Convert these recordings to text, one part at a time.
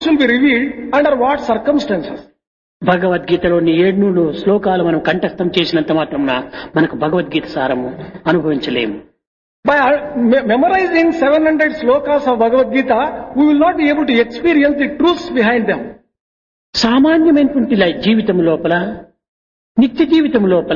will be revealed under what circumstances. భగవద్గీతలోని ఏడు శ్లోకాలు మనం కంఠస్థం చేసినంత మాత్రం మనకు భగవద్గీత సారము అనుభవించలేము By uh, me- memorizing 700 slokas of Bhagavad Gita, we will not be able to experience the truths behind them. సామాన్యమైనటువంటి లై- జీవితం లోపల నిత్య జీవితం లోపల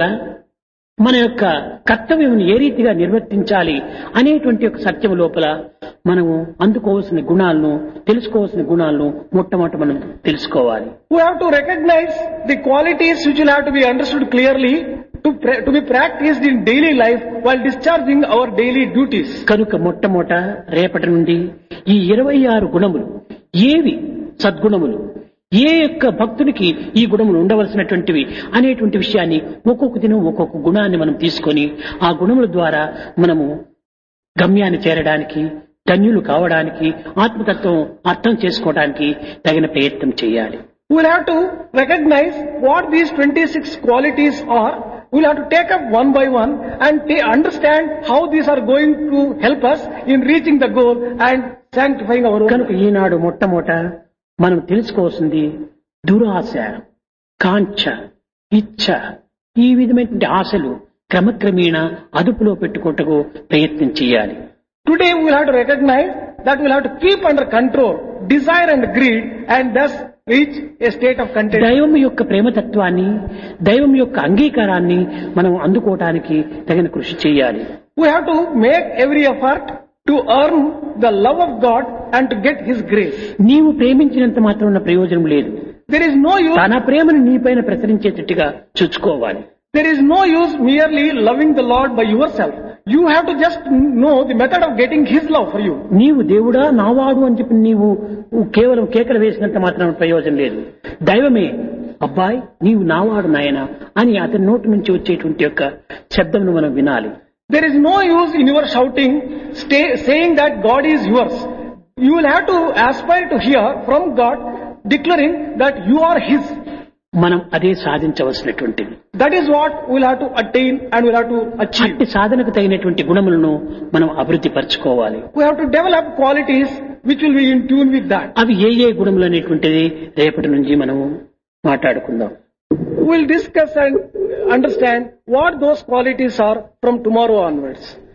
మన యొక్క కర్తవ్యం ఏ రీతిగా నిర్వర్తించాలి అనేటువంటి ఒక సత్యం లోపల మనము అందుకోవాల్సిన గుణాలను తెలుసుకోవాల్సిన గుణాలను మొట్టమొదట మనం తెలుసుకోవాలి We have to recognize the qualities which will have to be understood clearly to, pra- to be practiced in daily life while discharging our daily duties. కనుక మొట్టమొదట రేపటి నుండి ఈ ఇరవై ఆరు గుణములు ఏవి సద్గుణములు ఏ యొక్క భక్తునికి ఈ గుణములు ఉండవలసినటువంటివి అనేటువంటి విషయాన్ని ఒక్కొక్క దినం ఒక్కొక్క గుణాన్ని మనం తీసుకొని ఆ గుణముల ద్వారా మనము గమ్యాన్ని చేరడానికి ధన్యులు కావడానికి ఆత్మతత్వం అర్థం చేసుకోవడానికి తగిన ప్రయత్నం చేయాలి We will have to recognize what these 26 qualities are. We will have to take up one by one and ta- understand how these are going to help us in reaching the goal and sanctifying our own. కనుక ఈనాడు మొట్టమొదట మనం తెలుసుకోవాల్సింది దురాశ కాంక్ష ఇచ్ఛ ఈ విధమైనటువంటి ఆశలు క్రమక్రమేణా అదుపులో పెట్టుకుంటకు ప్రయత్నం చేయాలి Today we will have to recognize that we will have to keep under control desire and greed and thus reach a state of content. దైవం యొక్క ప్రేమతత్వాన్ని దైవం యొక్క అంగీకారాన్ని మనం అందుకోవటానికి తగిన కృషి చేయాలి We have to make every effort to earn the love of God and to get His grace. నీవు ప్రేమించినంత మాత్రం ఉన్న ప్రయోజనం లేదు There is no use, తన ప్రేమను నీపైన ప్రసరించేటట్టుగా చూసుకోవాలి there is no use merely loving the Lord by yourself. You have to just know the method of getting His love for you. నీవు దేవుడా నావాడు అని చెప్పి నీవు కేవలం కేకలు వేసినంత మాత్రం ప్రయోజనం లేదు దైవమే అబ్బాయి నీవు నావాడు నాయన అని అతని నోటి నుంచి వచ్చేటువంటి యొక్క శబ్దమును మనం వినాలి There is no use in your shouting, stay, saying that God is yours. You will have to aspire to hear from God declaring that you are His. మనం అదే సాధించవలసినటువంటిది That is what we'll have to attain and we'll have to achieve. అట్టి సాధనకు తగినటువంటి గుణములను మనం అభివృద్ధి పరచుకోవాలి We have to develop qualities which will be in tune with that. అవి ఏ ఏ గుణములు అనేటువంటిది రేపటి నుంచి మనము మాట్లాడుకుందాం We'll discuss and understand what those qualities are from tomorrow onwards.